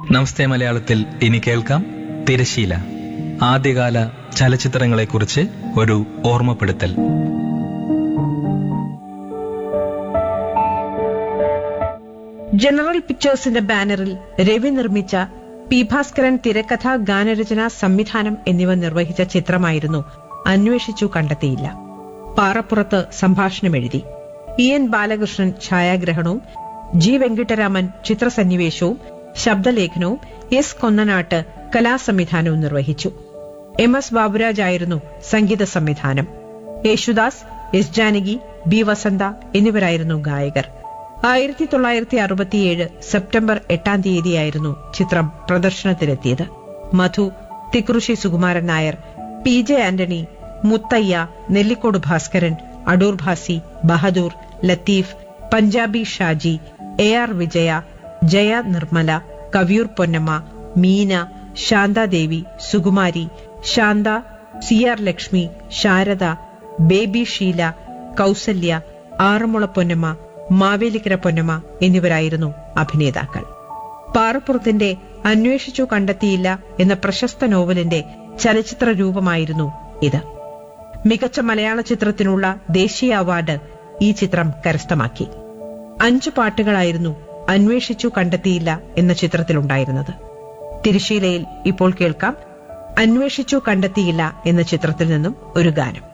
നമസ്തേ മലയാളത്തിൽ ഇനി കേൾക്കാം തിരശീല ആദ്യകാല ചലച്ചിത്രങ്ങളെക്കുറിച്ച് ഒരു ഓർമ്മപ്പെടുത്തൽ ജനറൽ പിക്ചേഴ്സിന്റെ ബാനറിൽ രവി നിർമ്മിച്ച പി ഭാസ്കരൻ തിരക്കഥ ഗാനരചന സംവിധാനം എന്നിവ നിർവഹിച്ച ചിത്രമായിരുന്നു അന്വേഷിച്ചു കണ്ടെത്തിയില്ല പാറപ്പുറത്ത് സംഭാഷണം എഴുതി ഇ എൻ ബാലകൃഷ്ണൻ ഛായാഗ്രഹണവും ജി വെങ്കിട്ടരാമൻ ചിത്രസന്നിവേശവും ശബ്ദലേഖനവും എസ് കൊന്നനാട്ട് കലാസംവിധാനവും നിർവഹിച്ചു എം എസ് ബാബുരാജ് ആയിരുന്നു സംഗീത സംവിധാനം യേശുദാസ് എസ് ജാനകി ബി വസന്ത എന്നിവരായിരുന്നു ഗായകർ ആയിരത്തി തൊള്ളായിരത്തി അറുപത്തിയേഴ് സെപ്റ്റംബർ എട്ടാം തീയതിയായിരുന്നു ചിത്രം പ്രദർശനത്തിലെത്തിയത് Madhu Thikkurissi Sukumaran Nair P J Antony Muthayya Nellikode Bhaskaran Adoor Bhasi Bahadur Latheef Panjabi Shaji A R Vijaya Jaya Nirmala Kaviyoor Ponnamma Meena Shanthadevi Sukumari Shantha C R Lakshmi Sharada Baby Sheela Kausalya Aranmula Ponnamma Mavelikkara Ponnamma എന്നിവരായിരുന്നു അഭിനേതാക്കൾ പാറപ്പുറത്തിന്റെ അന്വേഷിച്ചു കണ്ടെത്തിയില്ല എന്ന പ്രശസ്ത നോവലിന്റെ ചലച്ചിത്ര രൂപമായിരുന്നു ഇത് മികച്ച മലയാള ചിത്രത്തിനുള്ള ദേശീയ അവാർഡ് ഈ ചിത്രം കരസ്ഥമാക്കി അഞ്ചു പാട്ടുകളായിരുന്നു അന്വേഷിച്ചു കണ്ടെത്തിയില്ല എന്ന ചിത്രത്തിലുണ്ടായിരുന്നത് തിരുശീലയിൽ ഇപ്പോൾ കേൾക്കാം അന്വേഷിച്ചു കണ്ടെത്തിയില്ല എന്ന ചിത്രത്തിൽ നിന്നും ഒരു ഗാനം